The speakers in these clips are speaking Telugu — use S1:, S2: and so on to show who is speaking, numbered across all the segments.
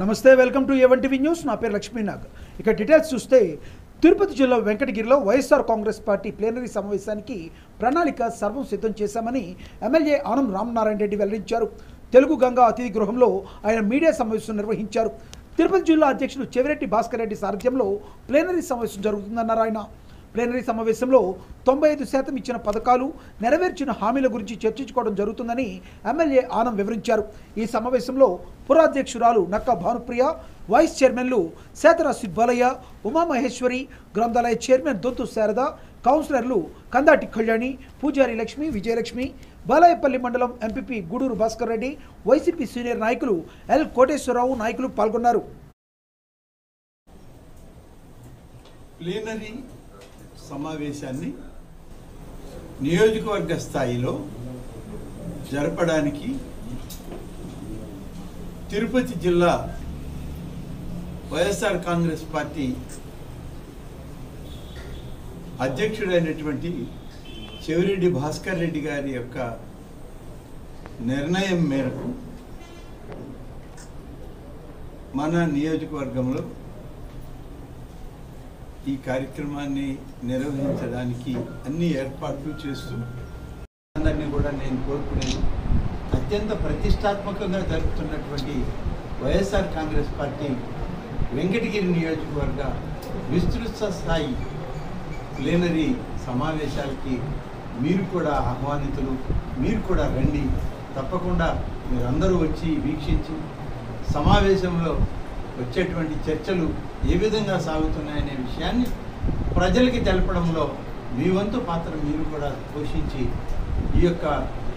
S1: నమస్తే welcome to A one TV news నా పేరు లక్ష్మీనాగ్ ఇక డీటెయిల్స్ చూస్తే తిరుపతి జిల్లా వెంకటగిరిలో వైఎస్ఆర్ కాంగ్రెస్ పార్టీ ప్లేనరీ సమావేశానికి ప్రణాళిక సర్వం సిద్ధం చేశామని ఎమ్మెల్యే ఆనం రామనారాయణ రెడ్డి వెల్లడించారు తెలుగు గంగా అతిథి గృహంలో ఆయన మీడియా సమావేశం నిర్వహించారు తిరుపతి జిల్లా అధ్యక్షుడు చెవిరెడ్డి భాస్కర్ రెడ్డి సారథ్యంలో ప్లేనరీ సమావేశం జరుగుతుందన్నారు ఆయన ప్లేనరీ సమావేశంలో తొంభై ఐదు శాతం ఇచ్చిన పథకాలు నెరవేర్చిన హామీల గురించి చర్చించుకోవడం జరుగుతుందని ఎమ్మెల్యే ఆనం వివరించారు ఈ సమావేశంలో పురాధ్యక్షురాలు నక్క భానుప్రియ వైస్ చైర్మన్లు సేతర సిబ్బాలయ్య ఉమామహేశ్వరి గ్రంథాలయ చైర్మన్ దొంతు శారద కౌన్సిలర్లు కందాటి కళ్యాణి పూజారి లక్ష్మి విజయలక్ష్మి బాలాయపల్లి మండలం MPP Gudur Bhaskar Reddy YCP senior నాయకులు ఎల్ కోటేశ్వరరావు నాయకులు పాల్గొన్నారు
S2: ప్లీనరీ సమావేశాన్ని నియోజకవర్గ స్థాయిలో జరపడానికి తిరుపతి జిల్లా వైఎస్ఆర్ కాంగ్రెస్ పార్టీ అధ్యక్షుడైనటువంటి చెవిరెడ్డి భాస్కర్ రెడ్డి గారి యొక్క నిర్ణయం మేరకు మన నియోజకవర్గంలో ఈ కార్యక్రమాన్ని నిర్వహించడానికి అన్ని ఏర్పాట్లు చేస్తూ అందరినీ కూడా నేను కోరుకునేది అత్యంత ప్రతిష్టాత్మకంగా జరుగుతున్నటువంటి వైఎస్ఆర్ కాంగ్రెస్ పార్టీ వెంకటగిరి నియోజకవర్గ విస్తృత స్థాయి ప్లేనరీ సమావేశాలకి మీరు కూడా ఆహ్వానితులు మీరు కూడా రండి తప్పకుండా మీరందరూ వచ్చి వీక్షించి సమావేశంలో వచ్చేటువంటి చర్చలు ఏ విధంగా సాగుతున్నాయనే విషయాన్ని ప్రజలకి తెలపడంలో మీ వంతు పాత్ర మీరు కూడా పోషించి ఈ యొక్క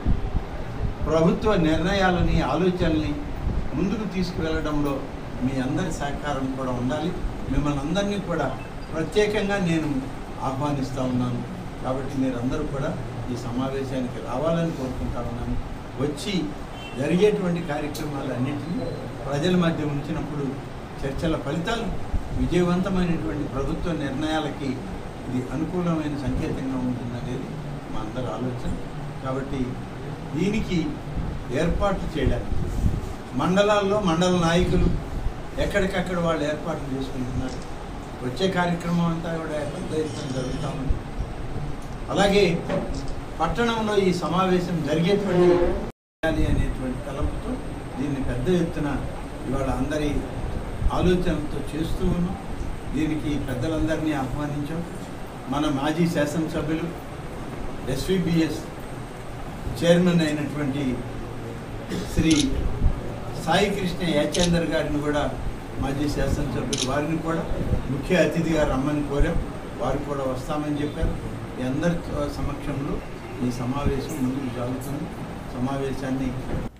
S2: ప్రభుత్వ నిర్ణయాలని ఆలోచనల్ని ముందుకు తీసుకువెళ్ళడంలో మీ అందరి సహకారం కూడా ఉండాలి మిమ్మల్ని అందరినీ కూడా ప్రత్యేకంగా నేను ఆహ్వానిస్తూ ఉన్నాను కాబట్టి మీరందరూ కూడా ఈ సమావేశానికి రావాలని కోరుకుంటా ఉన్నాను వచ్చి జరిగేటువంటి కార్యక్రమాలన్నింటినీ ప్రజల మధ్య ఉంచినప్పుడు చర్చల ఫలితాలు విజయవంతమైనటువంటి ప్రభుత్వ నిర్ణయాలకి ఇది అనుకూలమైన సంకేతంగా ఉంటుందనేది మా అందరి ఆలోచన కాబట్టి దీనికి ఏర్పాట్లు చేయడానికి మండలాల్లో మండల నాయకులు ఎక్కడికక్కడ వాళ్ళు ఏర్పాట్లు చేసుకుంటున్నారు వచ్చే కార్యక్రమం అంతా కూడా పెద్ద ఎత్తున జరుగుతూ ఉంది అలాగే పట్టణంలో ఈ సమావేశం జరిగేటువంటి చేయాలి అనేటువంటి తలంపుతో దీన్ని పెద్ద ఎత్తున ఇవాళ అందరి ఆలోచనలతో చేస్తూ ఉన్నాం దీనికి పెద్దలందరినీ ఆహ్వానించాం మన మాజీ శాసనసభ్యులు ఎస్విబిఎస్ చైర్మన్ అయినటువంటి శ్రీ సాయి కృష్ణ యాచేందర్ గారిని కూడా మాజీ శాసనసభ్యులు వారిని కూడా ముఖ్య అతిథిగా రమ్మని కోరాం వారు కూడా వస్తామని చెప్పారు ఈ అందరి సమక్షంలో ఈ సమావేశం ముందుకు సాగుతుంది సమావేశాన్ని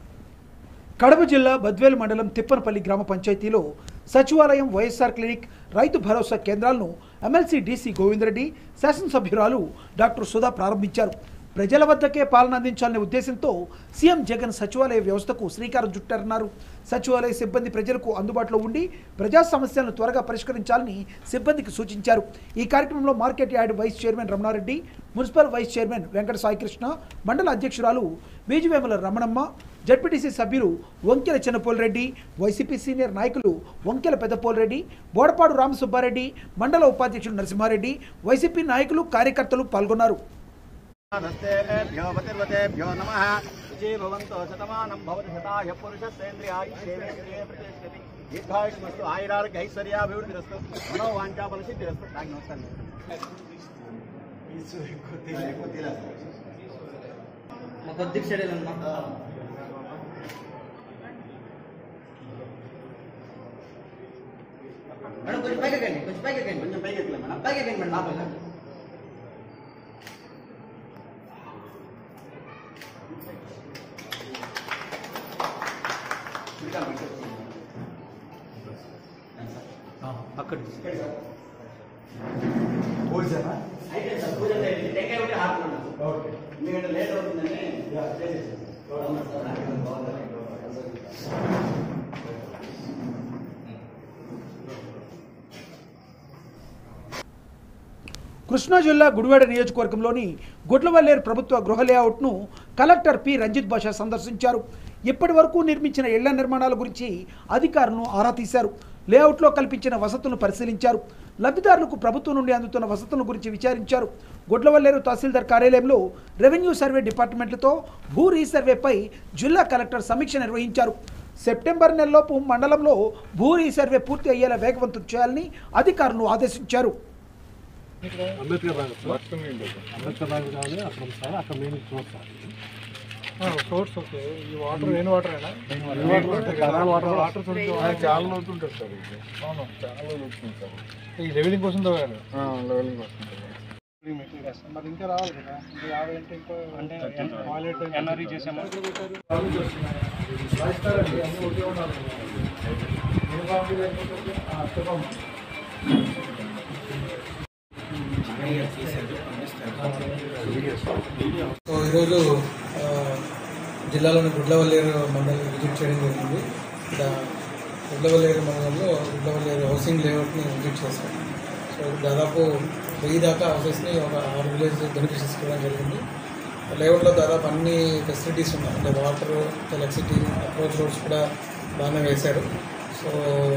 S1: కడప జిల్లా బద్వేలు మండలం తిప్పనపల్లి గ్రామ పంచాయతీలో సచివాలయం వైఎస్ఆర్ క్లినిక్ రైతు భరోసా కేంద్రాలను ఎమ్మెల్సీ డీసీ గోవిందరెడ్డి శాసనసభ్యురాలు డాక్టర్ సుధా ప్రారంభించారు ప్రజల వద్దకే పాలన అందించాలనే ఉద్దేశంతో సీఎం జగన్ సచివాలయ వ్యవస్థకు శ్రీకారం చుట్టారన్నారు సచివాలయ సిబ్బంది ప్రజలకు అందుబాటులో ఉండి ప్రజా సమస్యలను త్వరగా పరిష్కరించాలని సిబ్బందికి సూచించారు ఈ కార్యక్రమంలో market yard vice chairman Ramanareddy municipal vice chairman Venkata Saikrishna మండల అధ్యక్షురాలు బీజువేముల రమణమ్మ జడ్పీటీసీ సభ్యులు వంకెల చిన్నపోల్ రెడ్డి వైసీపీ సీనియర్ నాయకులు వంకెల పెద్దపోల్ రెడ్డి బోడపాడు రామసుబ్బారెడ్డి మండల ఉపాధ్యక్షుడు నరసింహారెడ్డి వైసీపీ నాయకులు కార్యకర్తలు పాల్గొన్నారు
S3: నమస్తేభ్యో పతిర్వతేభ్యో నమ విజయ భవంతో శతమానం భవతి శతాయ పురుషస్సేంద్రియాయుష్యేంద్రియే ప్రతిష్టతి దీర్ఘాయుష్మస్తు ఆయురారోగ్య ఐశ్వర్యాభివృద్ధిరస్తు మనోవాంఛాఫల సిద్ధిరస్తు నాకు నమస్కారం
S4: కొద్దిగా సైడ్ అమ్మా మేడం కొంచెం పైకి ఎక్కండి కొంచెం పైకి ఎక్కండి
S3: కొంచెం పైకి ఎక్కలే మేడం
S4: పైకి ఎక్కండి మేడం
S3: ఆ, పైకి.
S1: అక్కడ
S3: అయితే సార్ పూజ చేయండి. టెంకాయ ఉంటే ఆపుకున్నాం ఎందుకంటే లేట్ అవుతుందని చేసేసాం.
S1: కృష్ణా జిల్లా గుడివాడ నియోజకవర్గంలోని గుడ్లవల్లేరు ప్రభుత్వ గృహ లేఅవుట్ను కలెక్టర్ పి రంజిత్ బాషా సందర్శించారు ఇప్పటి వరకు నిర్మించిన ఇళ్ల నిర్మాణాల గురించి అధికారులను ఆరా తీశారు లేఅవుట్లో కల్పించిన వసతులను పరిశీలించారు లబ్ధిదారులకు ప్రభుత్వం నుండి అందుతున్న వసతుల గురించి విచారించారు గొడ్లవల్లేరు తహసీల్దార్ కార్యాలయంలో రెవెన్యూ సర్వే డిపార్ట్మెంట్లతో భూ రీసర్వేపై జిల్లా కలెక్టర్ సమీక్ష నిర్వహించారు సెప్టెంబర్ నెలలోపు మండలంలో భూ రీసర్వే పూర్తి అయ్యేలా వేగవంతం చేయాలని అధికారులు ఆదేశించారు
S5: అంబేద్కర్ నగర్ సార్ అంబేద్కర్ నగర్ కావాలి అక్కడ ఉంది సార్ అక్కడ main source sir
S6: source okay ఈ వాటర్ రెయిన్ వాటర్ అయినా
S5: కెనాల్ వాటర్
S6: వాటర్ చాలా లోతుంటుంది సార్ ఇది అవును చాలా లోతుంది సార్ ఈ లెవెలింగ్ కోసం తవ్వారు లెవెలింగ్ కోసం మరి ఇంకా రావాలి కదా ఇంకా యాభై అంటే ఇంకా అంటే టాయిలెట్ ఎన్ఆర్ఈ చేసాము
S7: సో ఈరోజు ఆ, జిల్లాలోని గుడ్లవల్లేరు మండలం విజిట్ చేయడం జరిగింది ఇక్కడ గుడ్లవల్లేరు మండలంలో గుడ్లవల్లేరు హౌసింగ్ లేఅవుట్ని విజిట్ చేశాం సో దాదాపు వెయ్యి దాకా హౌసెస్ని ఒక ఆరు విలేజ్ బెనిఫిషరీస్ ఇవ్వడం జరిగింది లేఅవుట్లో దాదాపు అన్ని ఫెసిలిటీస్ ఉన్నాయి అంటే వాటర్ ఎలక్ట్రిసిటీ అప్రోచ్ రోడ్స్ కూడా బాగానే వేశారు సో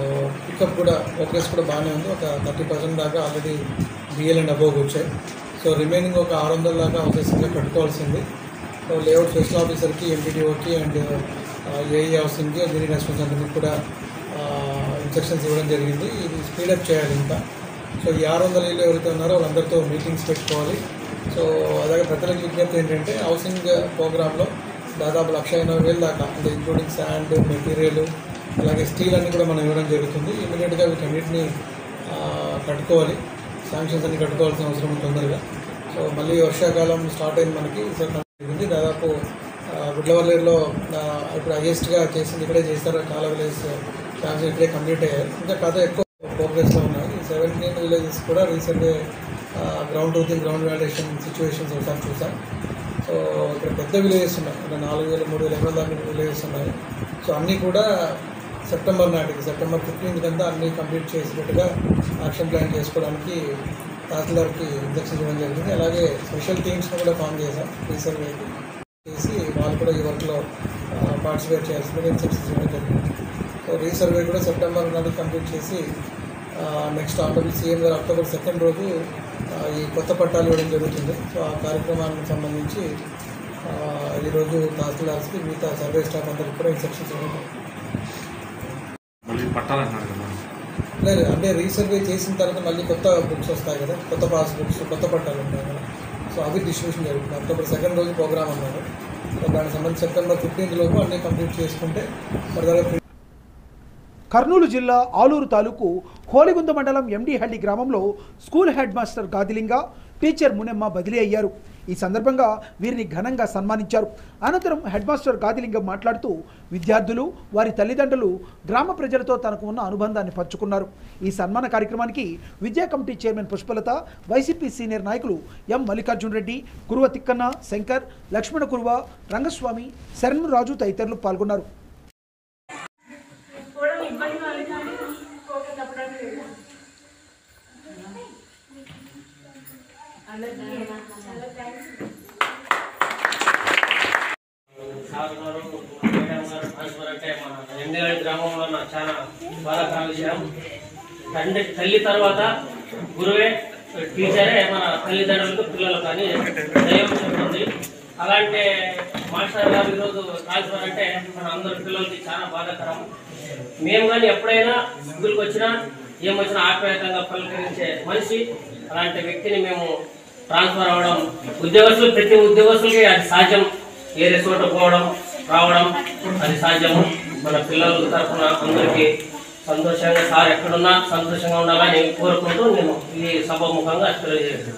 S7: పికప్ కూడా ప్రోగ్రెస్ కూడా బాగానే ఉంది ఒక థర్టీ పర్సెంట్ దాకా ఆల్రెడీ బిఎల్ అండ్ అబోవ్ వచ్చాయి సో రిమైనింగ్ ఒక ఆరు వందల దాకా హౌసెస్ ఇంకా కట్టుకోవాల్సింది సో లేఅవుట్ స్పెషల్ ఆఫీసర్కి ఎంపీడీఓకి అండ్ ఏఈ హౌసింగ్కి ఇంజనీరింగ్ రెస్పాన్సిబిలిటీ కూడా ఇన్స్ట్రక్షన్స్ ఇవ్వడం జరిగింది ఇది స్పీడప్ చేయాలి ఇంకా సో ఈ ఆరు వందల ఇల్లు ఎవరైతే ఉన్నారో వాళ్ళందరితో మీటింగ్స్ పెట్టుకోవాలి సో అలాగే ప్రజలకు విజ్ఞప్తి ఏంటంటే హౌసింగ్ ప్రోగ్రాంలో దాదాపు లక్ష ఎనభై వేలు దాకా అంటే ఇంక్లూడింగ్ శాండ్ మెటీరియల్ అలాగే స్టీల్ అన్ని కూడా మనం ఇవ్వడం జరుగుతుంది ఇమీడియట్గా వీటన్నిటిని ఆ, కట్టుకోవాలి శాంక్షన్స్ అన్ని కట్టుకోవాల్సిన అవసరం ఉంది తొందరగా సో మళ్ళీ వర్షాకాలం స్టార్ట్ అయింది మనకి సో జరిగింది దాదాపు ఆ, గుడ్లవల్లేరులో ఆ, ఇప్పుడు హైయెస్ట్గా చేసింది ఇక్కడే చేస్తారు చాలా విలేజ్ శాంక్షన్ ఇక్కడే కంప్లీట్ అయ్యాయి ఇంకా కథ ఎక్కువ ప్రోగ్రెస్లో ఉన్నాయి ఈ సెవెంటీన్ విలేజెస్ కూడా రీసెంట్గా ground truthing ground valuation situations ఒకసారి చూసాం సో ఇక్కడ పెద్ద విలేజెస్ ఉన్నాయి అంటే నాలుగు వేల మూడు వేల ఎకరాల దాకా విలేజెస్ ఉన్నాయి సో అన్నీ కూడా సెప్టెంబర్ నాటికి సెప్టెంబర్ ఫిఫ్టీన్త్ కంతా అన్నీ కంప్లీట్ చేసినట్టుగా యాక్షన్ ప్లాన్ చేసుకోవడానికి తహసీల్దార్కి ఇన్స్ట్రక్షన్ ఇవ్వడం జరిగింది అలాగే స్పెషల్ టీమ్స్ని కూడా ఫామ్ చేశాం రీసర్వేకి చేసి వాళ్ళు కూడా ఈ వర్క్లో పార్టిసిపేట్ చేయాల్సిందిగా ఇన్స్ట్రక్షన్స్ ఇవ్వడం జరిగింది సో రీసర్వే కూడా సెప్టెంబర్ నాటికి కంప్లీట్ చేసి నెక్స్ట్ ఆనరబుల్ సీఎం గారు అక్టోబర్ సెకండ్ రోజు ఆ, ఈ కొత్త పట్టాలు ఇవ్వడం జరుగుతుంది సో ఆ కార్యక్రమానికి సంబంధించి ఆ, ఈరోజు తహసీల్దార్స్కి మిగతా సర్వే స్టాఫ్ అందరికి కూడా ఇన్స్ట్రక్షన్స్ ఇవ్వడం జరిగింది.
S5: మళ్ళీ పట్టాలంటున్నారు కదా
S7: లేదు అంటే రీసర్వే చేసిన తర్వాత మళ్ళీ కొత్త బుక్స్ వస్తాయి కదా కొత్త పాస్ బుక్స్ కొత్త పట్టాలు ఉంటాయి కదా సో అవి డిస్ట్రిబ్యూషన్ జరుగుతుంది అక్టోబర్ సెకండ్ రోజు ప్రోగ్రామ్ అన్నారు సో దానికి సంబంధించి సెప్టెంబర్ ఫిఫ్టీన్త్ లోపు అన్నీ కంప్లీట్ చేసుకుంటే ఫర్దర్గా
S1: కర్నూలు జిల్లా ఆలూరు తాలూకు హోలిగుంద మండలం ఎండిహಳ್ಳಿ గ్రామంలో school headmaster Gadilinga teacher Munemma బదిలీ అయ్యారు ఈ సందర్భంగా వీరిని ఘనంగా సన్మానించారు అనంతరం హెడ్ మాస్టర్ గాదిలింగం మాట్లాడుతూ విద్యార్థులు వారి తల్లిదండ్రులు గ్రామ ప్రజలతో తనకు ఉన్న అనుబంధాన్ని పంచుకున్నారు ఈ సన్మాన కార్యక్రమానికి విద్యా committee chairman Pushpalatha YCP senior నాయకులు ఎం మల్లికార్జున్ రెడ్డి కురువ తిక్కన్న శంకర్ లక్ష్మణ కురువ రంగస్వామి శరణ్ రాజు తదితరులు పాల్గొన్నారు
S8: కూడా ఇబ్బంది వాళ్ళు కానీ ఓకే తప్పడం లేదు అందరికీ చాలా థ్యాంక్స్
S3: సార్ గారు మేడం గారు ట్రాన్స్ఫర్ అంటే మన ఎండేవాడి గ్రామంలో నాకు చాలా బాధాకర విషయం తండ్రి తల్లి తర్వాత గురువే టీచరే మన తల్లిదండ్రులకు పిల్లలు కానీ దైవం చెప్తుంది అలాంటి మాస్టర్ గారు ఈరోజు ట్రాన్స్ఫర్ అంటే మన అందరి పిల్లలకి చాలా బాధాకరం మేము కానీ ఎప్పుడైనా స్కూల్కి వచ్చినా ఏమొచ్చినా ఆప్యాయతంగా పలకరించే మనిషి అలాంటి వ్యక్తిని మేము ట్రాన్స్ఫర్ అవ్వడం ఉద్యోగస్తులు ప్రతి ఉద్యోగస్తులకి అది సాధ్యం వేరే చోట పోవడం రావడం అది సాధ్యము మన పిల్లల తరఫున అందరికీ సంతోషంగా సార్ ఎక్కడున్నా సంతోషంగా ఉండాలని కోరుకుంటూ నేను ఈ సభాముఖంగా తెలియజేస్తున్నాను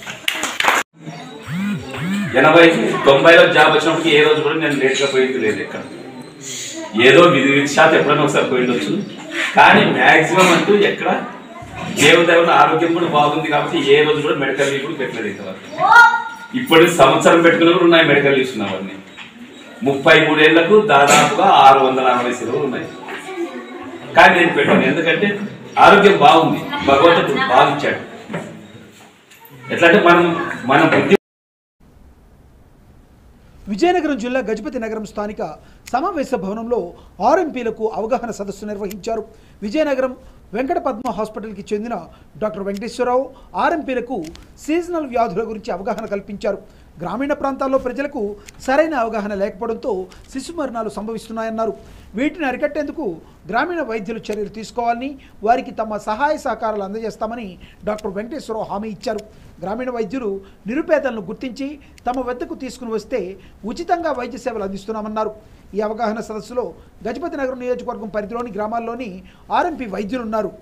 S9: ఎనభై తొంభైలో జాబ్ వచ్చినప్పటికి ఏ రోజు కూడా నేను లేట్గా పోయింది లేదు ఎక్కడ ఏదో విధి శాతం ఎప్పుడైనా ఒకసారి పోయిండొచ్చు కానీ మ్యాక్సిమం అంటూ ఎక్కడ దేవుదేవుని ఆరోగ్యం కూడా బాగుంది కాబట్టి ఏ రోజు కూడా మెడికల్ లీవ్ కూడా పెట్టలేదు ఇంతవరకు ఇప్పుడు సంవత్సరం పెట్టుకుని కూడా ఉన్నాయి మెడికల్ లీవ్స్ ఉన్నవన్నీ ముప్పై మూడేళ్లకు దాదాపుగా ఆరు వందల అరవై సెలవులు ఉన్నాయి కానీ నేను పెట్టాను ఎందుకంటే ఆరోగ్యం బాగుంది భగవంతుడు బాగా ఇచ్చాడు ఎట్లా అంటే మనం మన బుద్ధి
S1: విజయనగరం జిల్లా గజపతి నగరం స్థానిక సమావేశ భవనంలో ఆర్ఎంపీలకు అవగాహన సదస్సు నిర్వహించారు విజయనగరం వెంకట పద్మ హాస్పిటల్కి చెందిన డాక్టర్ వెంకటేశ్వరరావు ఆర్ఎంపీలకు సీజనల్ వ్యాధుల గురించి అవగాహన కల్పించారు గ్రామీణ ప్రాంతాల్లో ప్రజలకు సరైన అవగాహన లేకపోవడంతో శిశు మరణాలు సంభవిస్తున్నాయన్నారు వీటిని అరికట్టేందుకు గ్రామీణ వైద్యులు చర్యలు తీసుకోవాలని వారికి తమ సహాయ సహకారాలు అందజేస్తామని డాక్టర్ వెంకటేశ్వరరావు హామీ ఇచ్చారు గ్రామీణ వైద్యులు నిరుపేదలను గుర్తించి తమ వద్దకు తీసుకుని వస్తే ఉచితంగా వైద్య సేవలు అందిస్తున్నామన్నారు ఈ అవగాహన సదస్సులో గజపతి నగరం నియోజకవర్గం పరిధిలోని గ్రామాల్లోని ఆర్ఎంపీ వైద్యులున్నారు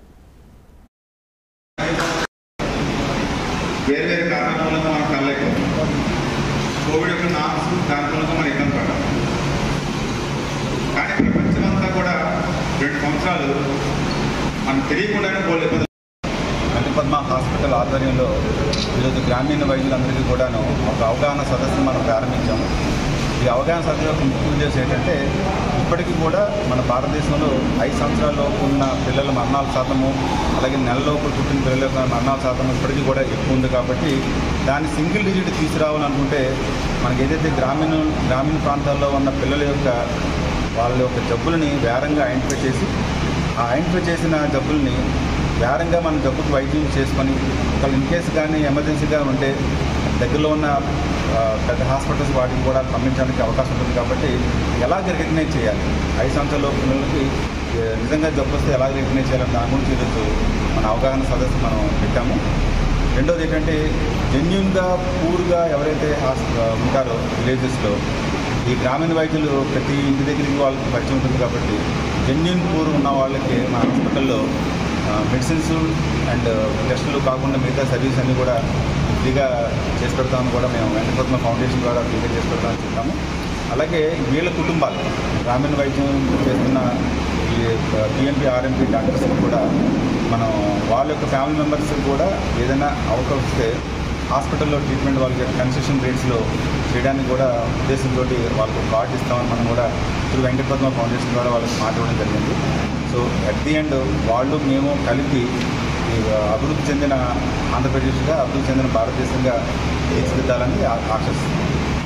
S10: వేరు వేరు కారణాల మూలంగా మనం కలలేకపోతున్నాం కోవిడ్ యొక్క నామ్స్ దాని మూలంగా మనం ఇబ్బంది పడ్డాం కానీ ప్రపంచమంతా కూడా రెండు సంవత్సరాలు మనం తెలియకుండానే పోలే ఇబ్బంది
S11: పద్మ హాస్పిటల్ ఆధ్వర్యంలో ఈరోజు గ్రామీణ వైద్యులందరికీ కూడాను ఒక అవగాహన సదస్సును మనం ప్రారంభించాము ఈ అవగాహన సదస్సు యొక్క ముఖ్య ఉద్దేశం ఏంటంటే ఇప్పటికీ కూడా మన భారతదేశంలో ఐదు సంవత్సరాలలోపు ఉన్న పిల్లల మరణాల శాతము అలాగే నెలలోపు పుట్టిన పిల్లల యొక్క మరణాల శాతం ఇప్పటికీ కూడా ఎక్కువ ఉంది కాబట్టి దాన్ని సింగిల్ డిజిట్ తీసుకురావాలనుకుంటే మనకి ఏదైతే గ్రామీణ గ్రామీణ ప్రాంతాల్లో ఉన్న పిల్లల యొక్క వాళ్ళ యొక్క జబ్బులని వేరంగా ఐడెంటిఫై చేసి ఆ ఐడెంటిఫై చేసిన జబ్బుల్ని వేరంగా మన జబ్బుకు వైద్యం చేసుకొని ఒకవేళ ఇన్ కేసు కానీ ఎమర్జెన్సీగా ఉంటే దగ్గరలో ఉన్న ఆ, పెద్ద హాస్పిటల్స్ వాటికి కూడా పంపించడానికి అవకాశం ఉంటుంది కాబట్టి ఎలాగ రికగ్నైజ్ చేయాలి ఐదు సంవత్సరాల పిల్లలకి ఏ, నిజంగా జబ్బు వస్తే ఎలా రికగ్నైజ్ చేయాలని దాని గురించి ఈరోజు మన అవగాహన సదస్సు మనం పెట్టాము రెండోది ఏంటంటే జెన్యున్గా పూర్గా ఎవరైతే హాస్ ఉంటారో విలేజెస్లో ఈ గ్రామీణ వైద్యులు ప్రతి ఇంటి దగ్గరికి వాళ్ళకి పరిచయం ఉంటుంది కాబట్టి జెన్యున్ పూర్ ఉన్న వాళ్ళకి మన హాస్పిటల్లో మెడిసిన్స్ అండ్ టెస్టులు కాకుండా మిగతా సర్వీస్ అన్నీ కూడా ఫ్రీగా చేసి పెడతామని కూడా మేము వెంకటపద్మ ఫౌండేషన్ ద్వారా ఫ్రీగా చేసి పెడతామని చెప్పాము అలాగే వీళ్ళ కుటుంబాలు గ్రామీణ వైద్యం చేస్తున్న ఈ పిఎంపీ ఆర్ఎంపీ డాక్టర్స్ కూడా మనం వాళ్ళ యొక్క ఫ్యామిలీ మెంబర్స్ కూడా ఏదైనా అవకాశం వస్తే హాస్పిటల్లో ట్రీట్మెంట్ వాళ్ళకి కన్సెషన్ రేట్స్లో చేయడానికి కూడా ఉద్దేశంతో వాళ్ళకు కార్డు ఇస్తామని మనం కూడా త్రూ వెంకటపద్మ ఫౌండేషన్ ద్వారా వాళ్ళకి మాట్లాడడం జరిగింది సో అట్ ది ఎండ్ వాళ్ళు మేము కలిపి ఈ అభివృద్ధి చెందిన ఆంధ్రప్రదేశ్గా అభివృద్ధి చెందిన భారతదేశంగా తీర్చిదిద్దాలని ఆ- ఆశిస్తున్నాం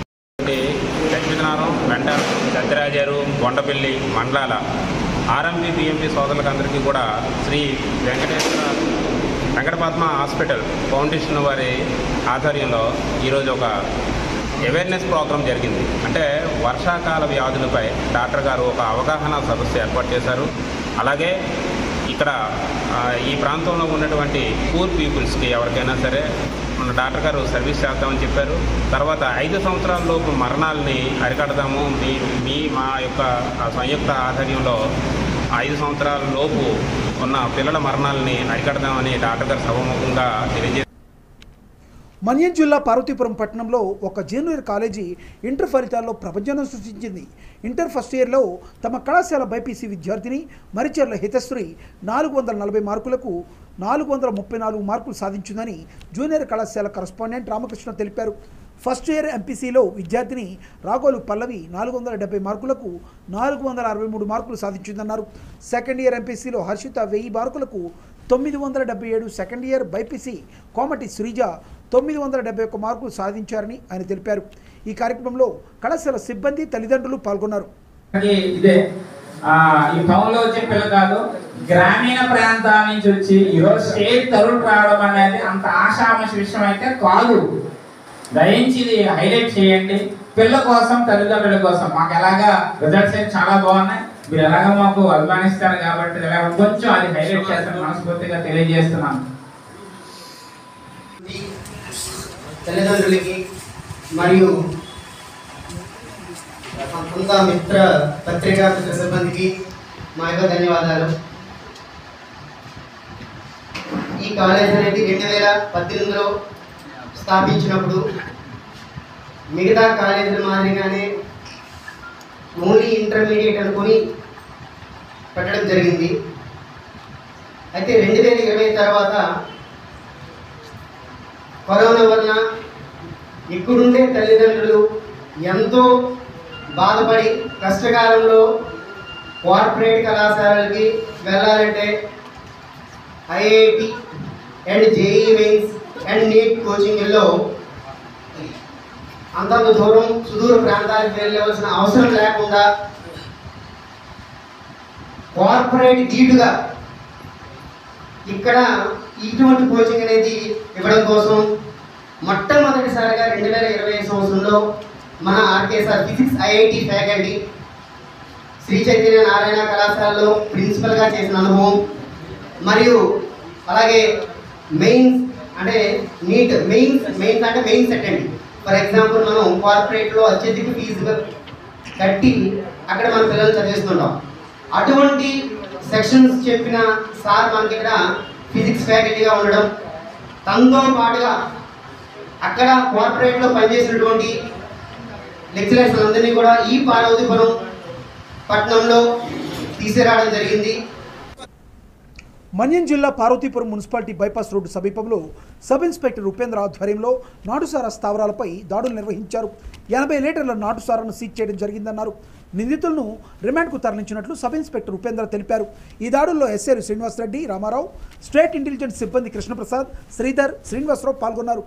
S12: లక్ష్మీనారాయణ వెంటారు దద్దరాజారు బొండపల్లి మండలాల ఆర్ఎంపీ పిఎంపీ సోదరులకు అందరికీ కూడా శ్రీ వెంకటేశ్వర వెంకటపద్మ హాస్పిటల్ ఫౌండేషన్ వారి ఆధ్వర్యంలో ఈరోజు ఒక అవేర్నెస్ ప్రోగ్రాం జరిగింది అంటే వర్షాకాల వ్యాధులపై డాక్టర్ గారు ఒక అవగాహన సదస్సు ఏర్పాటు చేశారు అలాగే ఇక్కడ ఆ, ఈ ప్రాంతంలో ఉన్నటువంటి పూర్ పీపుల్స్కి ఎవరికైనా సరే మన డాక్టర్ గారు సర్వీస్ చేద్దామని చెప్పారు తర్వాత ఐదు సంవత్సరాల లోపు మరణాలని అరికడదాము మీ మీ మా యొక్క ఆ సంయుక్త ఆధ్వర్యంలో ఐదు సంవత్సరాల లోపు ఉన్న పిల్లల మరణాలని అరికడదామని డాక్టర్ గారు సభముఖంగా తెలియజేశారు
S1: మన్యం జిల్లా పార్వతీపురం పట్టణంలో ఒక జూనియర్ కాలేజీ ఇంటర్ ఫలితాల్లో ప్రపంచం సృష్టించింది ఇంటర్ ఫస్ట్ ఇయర్లో తమ కళాశాల బైపీసీ విద్యార్థిని మరిచెర్ల హితశ్రీ నాలుగు వందల నలభై మార్కులకు నాలుగు వందల ముప్పై నాలుగు మార్కులు సాధించిందని జూనియర్ కళాశాల కరస్పాండెంట్ రామకృష్ణ తెలిపారు ఫస్ట్ ఇయర్ ఎంపీసీలో విద్యార్థిని రాగోలు పల్లవి నాలుగు వందల డెబ్బై మార్కులకు నాలుగు వందల అరవై మూడు మార్కులు సాధించిందన్నారు సెకండ్ ఇయర్ ఎంపీసీలో హర్షిత వెయ్యి మార్కులకు తొమ్మిది వందల డెబ్బై ఏడు second year BiPC Komati Srija తొమ్మిది వందల డెబ్బై ఒక్క మార్కులు సాధించారని ఆయన తెలిపారు ఈ కార్యక్రమంలో కళాశాల సిబ్బంది తల్లిదండ్రులు పాల్గొన్నారు
S13: మనకి ఇదే ఆ, ఈ టౌన్ లో వచ్చే పిల్ల కాదు గ్రామీణ ప్రాంతాల నుంచి వచ్చి ఈరోజు స్టేట్ తరుణ్ రావడం అనేది అంత ఆశామశ విషయం అయితే కాదు దయించి ఇది హైలైట్ చేయండి పిల్ల కోసం తల్లిదండ్రుల కోసం మాకు ఎలాగా రిజల్ట్స్ అయితే చాలా బాగున్నాయి మీరు ఎలాగ మాకు అభిమానిస్తారు కాబట్టి ఎలాగ కొంచెం అది హైలైట్ చేస్తాను మనస్ఫూర్తిగా తెలియజేస్తున్నాను
S14: తల్లిదండ్రులకి మరియు కొంత మిత్ర పత్రికా మిత్ర సిబ్బందికి మా యొక్క ధన్యవాదాలు ఈ కాలేజ్ అనేది రెండు వేల పద్దెనిమిదిలో స్థాపించినప్పుడు మిగతా కాలేజీల మాదిరిగానే ఓన్లీ ఇంటర్మీడియట్ అనుకొని పెట్టడం జరిగింది అయితే రెండు వేల ఇరవై తర్వాత కరోనా వలన ఇక్కడుండే తల్లిదండ్రులు ఎంతో బాధపడి కష్టకాలంలో కార్పొరేట్ కళాశాలలకి వెళ్ళాలంటే IIT and JEE mains and NEET కోచింగ్లో అంతంత దూరం సుదూర ప్రాంతాలకు వెళ్ళవలసిన అవసరం లేకుండా కార్పొరేట్ గీటుగా ఇక్కడ ఇటువంటి కోచింగ్ అనేది ఇవ్వడం కోసం మొట్టమొదటిసారిగా రెండు వేల ఇరవై సంవత్సరంలో మన RKSR physics IIT faculty Sri Chaitanya Narayana కళాశాలలో ప్రిన్సిపల్గా చేసిన అనుభవం మరియు అలాగే మెయిన్స్ అంటే నీట్ మెయిన్స్ మెయిన్స్ అంటే మెయిన్ సెట్ అండి ఫర్ ఎగ్జాంపుల్ మనం కార్పొరేట్లో అత్యధిక ఫీజు కట్టి అక్కడ మన పిల్లలు చదివిస్తుంటాం అటువంటి సెక్షన్స్ చెప్పిన సార్ మనకి ఇక్కడ ఫిజిక్స్ ఫ్యాకల్టీగా ఉండడం తనతో పాటుగా అక్కడ కార్పొరేట్లో పనిచేసినటువంటి లెక్చరర్స్ అందరినీ కూడా ఈ పార్వతీపురం పట్టణంలో తీసుకురావడం జరిగింది
S1: మన్యం జిల్లా పార్వతీపురం మున్సిపాలిటీ బైపాస్ రోడ్డు సమీపంలో సబ్ ఇన్స్పెక్టర్ ఉపేంద్ర ఆధ్వర్యంలో నాటుసారా స్థావరాలపై దాడులు నిర్వహించారు ఎనభై లీటర్ల నాటుసారాను సీజ్ చేయడం జరిగిందన్నారు నిందితులను రిమాండ్కు తరలించినట్లు సబ్ ఇన్స్పెక్టర్ ఉపేంద్ర తెలిపారు ఈ దాడుల్లో ఎస్ఏలు శ్రీనివాసరెడ్డి రామారావు స్టేట్ ఇంటెలిజెన్స్ సిబ్బంది కృష్ణప్రసాద్ శ్రీధర్ శ్రీనివాసరావు పాల్గొన్నారు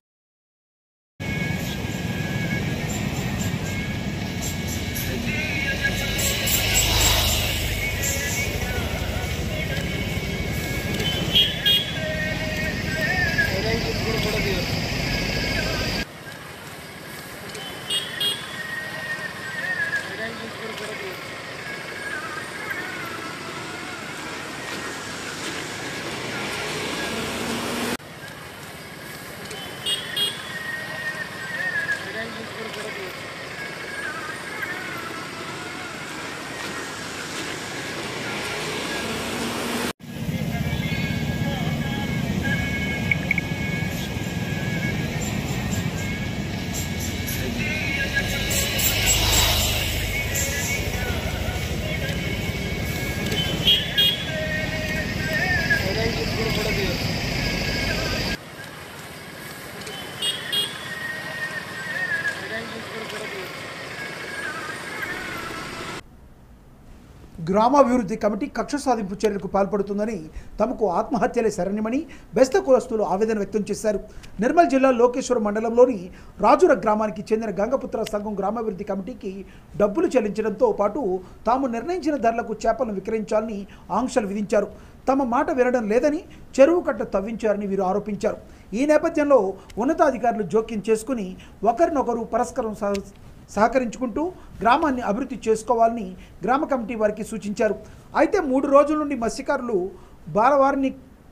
S1: గ్రామాభివృద్ధి కమిటీ కక్ష సాధింపు చర్యలకు పాల్పడుతుందని తమకు ఆత్మహత్యలే శరణ్యమని బెస్త కులస్తులు ఆవేదన వ్యక్తం చేశారు నిర్మల్ జిల్లా లోకేశ్వర మండలంలోని రాజుర గ్రామానికి చెందిన గంగపుత్ర సంఘం గ్రామాభివృద్ధి కమిటీకి డబ్బులు చెల్లించడంతో పాటు తాము నిర్ణయించిన ధరలకు చేపలను విక్రయించాలని ఆంక్షలు విధించారు తమ మాట వినడం లేదని చెరువు కట్ట తవ్వించారని వీరు ఆరోపించారు ఈ నేపథ్యంలో ఉన్నతాధికారులు జోక్యం చేసుకుని ఒకరినొకరు పరస్పరం సహ సహకరించుకుంటూ గ్రామాన్ని అభివృద్ధి చేసుకోవాలని గ్రామ కమిటీ వారికి సూచించారు అయితే మూడు రోజుల నుండి మత్స్యకారులు బాలవారిని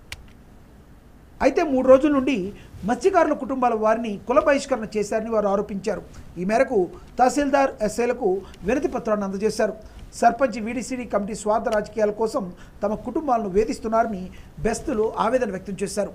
S1: అయితే మూడు రోజుల నుండి మత్స్యకారుల కుటుంబాల వారిని కుల బహిష్కరణ చేశారని వారు ఆరోపించారు ఈ మేరకు తహసీల్దార్ ఎస్ఐలకు వినతి పత్రాన్ని అందజేశారు సర్పంచ్ వీడీసీడీ కమిటీ స్వార్థ రాజకీయాల కోసం తమ కుటుంబాలను వేధిస్తున్నారని బెస్తులు ఆవేదన వ్యక్తం చేశారు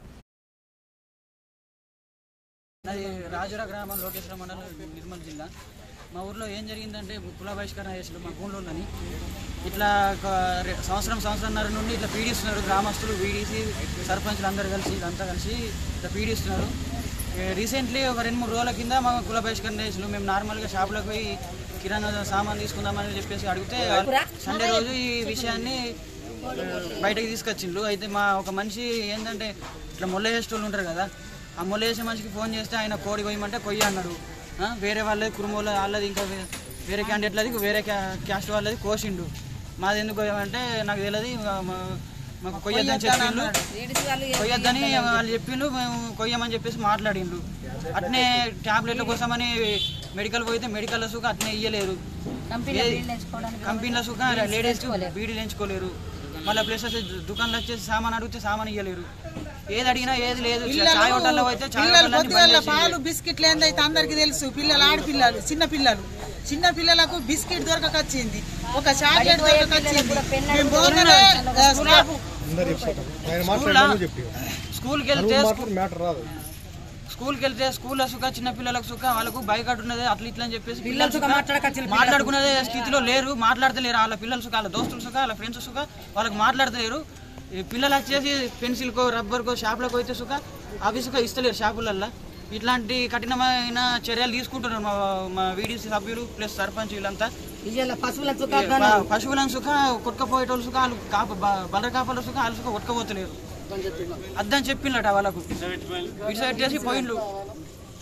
S15: నాది రాజురా గ్రామం లోకేశ్వర మండలం నిర్మల్ జిల్లా మా ఊర్లో ఏం జరిగిందంటే కుల బహిష్కరణ చేసారు మా భూమిలోని ఇట్లా ఒక రె- సంవత్సరం సంవత్సరంన్నర నుండి ఇట్లా పీడిస్తున్నారు గ్రామస్తులు వీడీసీ సర్పంచ్లు అందరూ కలిసి ఇదంతా కలిసి ఇట్లా పీడిస్తున్నారు రీసెంట్లీ ఒక రెండు మూడు రోజుల కింద మా కుల బహిష్కరణ చేసారు మేము నార్మల్గా షాపులకు పోయి కిరాణా సామాన్ తీసుకుందామని చెప్పేసి అడిగితే సండే రోజు ఈ విషయాన్ని ఆ, బయటకు తీసుకొచ్చిండ్రు అయితే మా ఒక మనిషి ఏంటంటే ఇట్లా మొల్ల చేసేటోళ్ళు ఉంటారు కదా ఆ మొల్ల చేసే మనిషికి ఫోన్ చేస్తే ఆయన కోడి కొయ్యమంటే కొయ్య అన్నాడు ఆ, వేరే వాళ్ళది కుటుంబంలో వాళ్ళది ఇంకా వే- వేరే క్యాండిడేట్లది వేరే క్యా- క్యాస్ట్ వాళ్ళది కోసిండు మాది ఎందుకు కొయ్యమంటే నాకు తెలియదు మా- మా- మాకు కొయ్యొద్దని చెప్పిండు కొయ్యొద్దని వాళ్ళు చెప్పిండు మేము కొయ్యమని చెప్పేసి మాట్లాడిండు అట్నే టాబ్లెట్ల కోసమని మెడికల్ పోయితే మెడికల్ సుఖ అట్నే ఇయ్యలేరు
S16: కంపెనీలో
S15: ఏ-
S16: బీడీలు ఎంచుకోవడానికి
S15: కంపెనీల సుఖ లేడీస్ బీడీలు ఎంచుకోలేరు మళ్ళీ ప్లస్ దుకాణంలో వచ్చేసి సామాన్ అడిగితే సామాన్ ఇయ్యలేరు ఏది అడిగినా ఏది లేదు చాయ్ హోటల్లో పోతే చాయ్
S17: పిల్లలు
S15: హోటల్ అన్ని బంద్
S17: పొద్దుగల
S15: చేసి
S17: పాలు బిస్కెట్లు ఏందైతే అందరికి తెలుసు పిల్లలు ఆడపిల్లలు చిన్న పిల్లలు చిన్న పిల్లలకు బిస్కెట్ దొరకకొచ్చింది ఒక చాక్లెట్ దొరకకొచ్చింది మేము పోగానే ఆ, స్లాబ్
S6: అందరు చెప్తారు ఆయన
S15: స్కూల్లా?
S6: మాట్లాడమని చెప్పి
S15: స్కూల్కి వెళ్తే
S6: నలుగురు
S15: స్కూ-
S6: మాట్లాడి మ్యాటర్ రాదు
S15: స్కూల్కి వెళ్తే స్కూల్లో సుఖ చిన్న పిల్లలకు సుఖ వాళ్ళకు బైక్ ఉన్నది అట్లా ఇట్లా అని చెప్పేసి
S17: పిల్లలు
S15: పిల్లలు
S17: సుఖ
S15: సుఖ
S17: మాట్లాడకచ్చిల్లు
S15: మాట్లాడుకునే స్థితిలో లేరు మాట్లాడతలేరు వాళ్ళ పిల్లలు సుఖ వాళ్ళ దోస్తులు సుఖ వాళ్ళ ఫ్రెండ్స్ సుఖ వాళ్ళకి మాట్లాడతలేరు ఈ పిల్లలు వచ్చేసి పెన్సిల్కో రబ్బర్కో షాపులకు పోతే సుఖ అవి సుఖ ఇస్తలేరు షాపులల్లో ఇట్లాంటి కఠినమైన చర్యలు తీసుకుంటున్నారు మా మా వీడీసీ సభ్యులు ప్లస్ సర్పంచ్ వీళ్ళంతా
S17: ఇవాళ పశువుల
S15: ఈ
S17: చుక్కాగాను
S15: ప- పశువులను సుఖ కొట్టుకపోయేటోళ్ళు సుఖ వాళ్ళు కాప బ- బలర కాపల సుఖ వాళ్ళు సుఖ కొట్టుకపోతలేరు అద్దని చెప్పిండట వాళ్ళకు ఇటు పెట్టేసి పోయిండ్లు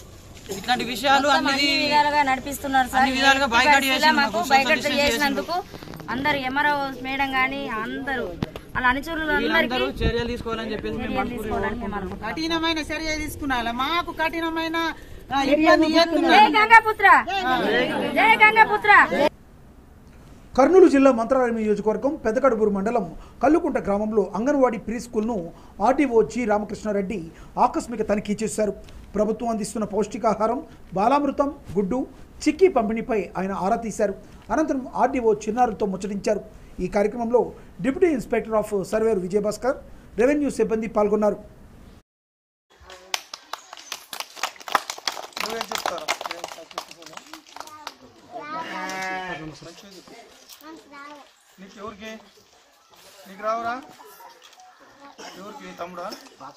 S15: ఇట్లాంటి విషయాలు
S16: మొత్తం
S15: అన్ని
S16: అన్ని విధాలుగా నడిపిస్తున్నారు సార్
S15: అన్ని విధాలుగా
S16: ఎట్టి
S15: boycott
S16: పరిస్థితుల్లో
S15: చేసిండు
S16: మాకు
S15: మాకు,
S16: బైకట్
S15: social distance
S16: చేసినందుకు అందరు ఎమరో మేడం గాని అందరూ అలా అనుచరులు
S15: వీళ్ళందరూ
S16: అందరికీ
S15: చర్యలు తీసుకోవాలని చెప్పేసి మేము
S16: చర్యలు
S15: మనస్ఫూర్తిగా
S16: తీసుకోవాలని మేము అనుకుంటున్నాం.
S17: కఠినమైన చర్య తీసుకున్నాల మాకు కఠినమైన ఆ, ఇబ్బంది
S16: జై
S17: చేస్తున్నారు.
S16: గంగాపుత్ర జై గంగాపుత్ర
S1: కర్నూలు జిల్లా మంత్రాలయం నియోజకవర్గం పెదకడుబూరు మండలం కల్లుకుంట గ్రామంలో అంగన్వాడీ ప్రీ స్కూల్ను ఆర్డీఓ జి రామకృష్ణారెడ్డి ఆకస్మిక తనిఖీ చేశారు ప్రభుత్వం అందిస్తున్న పౌష్టికాహారం బాలామృతం గుడ్డు చిక్కీ పంపిణీపై ఆయన ఆరా తీశారు అనంతరం ఆర్డీఓ చిన్నారులతో ముచ్చటించారు ఈ కార్యక్రమంలో deputy inspector of survey Vijayabhaskar revenue సిబ్బంది పాల్గొన్నారు
S6: నువ్వేం చెప్తారా నీకు ఎవరికి నీకు రావురా ఎవరికి తమ్ముడా